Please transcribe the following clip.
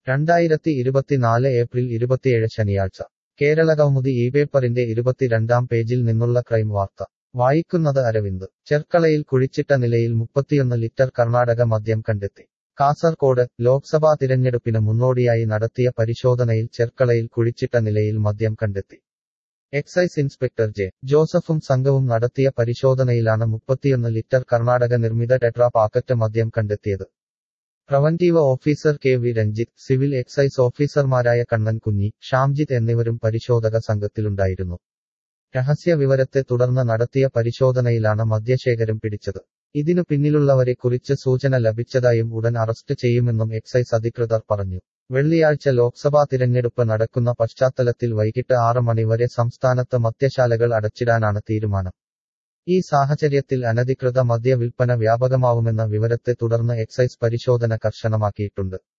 രണ്ടായിരത്തി ഇരുപത്തിനാല് ഏപ്രിൽ ഇരുപത്തിയേഴ് ശനിയാഴ്ച കേരള കൗമുദി ഈ പേപ്പറിന്റെ ഇരുപത്തിരണ്ടാം പേജിൽ നിന്നുള്ള ക്രൈം വാർത്ത വായിക്കുന്നത് അരവിന്ദ് ചെർക്കളയിൽ കുഴിച്ചിട്ട നിലയിൽ മുപ്പത്തിയൊന്ന് ലിറ്റർ കർണാടക മദ്യം കണ്ടെത്തി കാസർകോട് ലോക്സഭാ തിരഞ്ഞെടുപ്പിന് മുന്നോടിയായി നടത്തിയ പരിശോധനയിൽ ചെർക്കളയിൽ കുഴിച്ചിട്ട നിലയിൽ മദ്യം കണ്ടെത്തി എക്സൈസ് ഇൻസ്പെക്ടർ ജെ ജോസഫും സംഘവും നടത്തിയ പരിശോധനയിലാണ് മുപ്പത്തിയൊന്ന് ലിറ്റർ കർണാടക നിർമ്മിത ടെട്രാ പാക്കറ്റ് മദ്യം കണ്ടെത്തിയത് preventive officer K V Ranjith civil excise ഓഫീസർമാരായ കണ്ണൻ കുഞ്ഞി ഷാംജിത്ത് എന്നിവരും പരിശോധക സംഘത്തിലുണ്ടായിരുന്നു രഹസ്യ വിവരത്തെ തുടർന്ന് നടത്തിയ പരിശോധനയിലാണ് മദ്യശേഖരം പിടിച്ചത് ഇതിനു പിന്നിലുള്ളവരെക്കുറിച്ച് സൂചന ലഭിച്ചതായും ഉടൻ അറസ്റ്റ് ചെയ്യുമെന്നും എക്സൈസ് അധികൃതർ പറഞ്ഞു വെള്ളിയാഴ്ച ലോക്സഭാ തിരഞ്ഞെടുപ്പ് നടക്കുന്ന പശ്ചാത്തലത്തിൽ വൈകിട്ട് ആറ് മണിവരെ സംസ്ഥാനത്ത് മദ്യശാലകൾ അടച്ചിടാനാണ് തീരുമാനം ഈ സാഹചര്യത്തിൽ അനധികൃത മദ്യ വിൽപ്പന വ്യാപകമാവുമെന്ന വിവരത്തെ തുടർന്ന് എക്സൈസ് പരിശോധന കർശനമാക്കിയിട്ടുണ്ട്